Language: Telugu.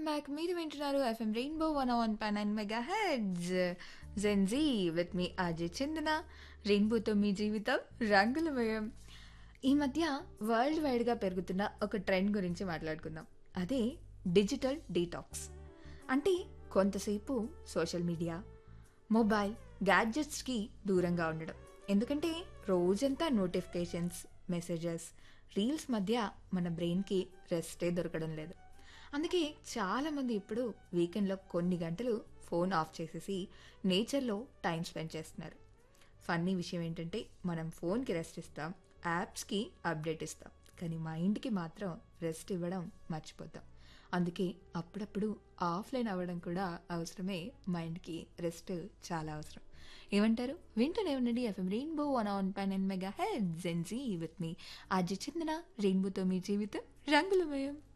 బ్యాక్ మీరు వింటున్నారు ఎఫ్ఎం రెయిన్బో వన్ వన్ పై nine mega heads Gen Z with మీ అజయ్ చందన రెయిన్బోతో మీ జీవితం రంగులమయం ఈ మధ్య వరల్డ్ వైడ్గా పెరుగుతున్న ఒక ట్రెండ్ గురించి మాట్లాడుకుందాం అదే డిజిటల్ డీటాక్స్ అంటే కొంతసేపు సోషల్ మీడియా మొబైల్ గ్యాడ్జెట్స్కి దూరంగా ఉండడం ఎందుకంటే రోజంతా నోటిఫికేషన్స్ మెసేజెస్ రీల్స్ మధ్య మన బ్రెయిన్కి రెస్టే దొరకడం లేదు అందుకే చాలామంది ఇప్పుడు వీకెండ్లో కొన్ని గంటలు ఫోన్ ఆఫ్ చేసేసి నేచర్లో టైం స్పెండ్ చేస్తున్నారు ఫన్నీ విషయం ఏంటంటే మనం ఫోన్కి రెస్ట్ ఇస్తాం యాప్స్కి అప్డేట్ ఇస్తాం కానీ మైండ్కి మాత్రం రెస్ట్ ఇవ్వడం మర్చిపోతాం అందుకే అప్పుడప్పుడు ఆఫ్లైన్ అవ్వడం కూడా అవసరమే మైండ్కి రెస్ట్ చాలా అవసరం ఏమంటారు వింటూనే ఉండండి ఎఫ్ఎం రెయిన్బో వన్ ఆన్ పైన్ and mega head Gen Z with మీ అజయ్ చందన రెయిన్బోతో మీ జీవితం రంగులమయం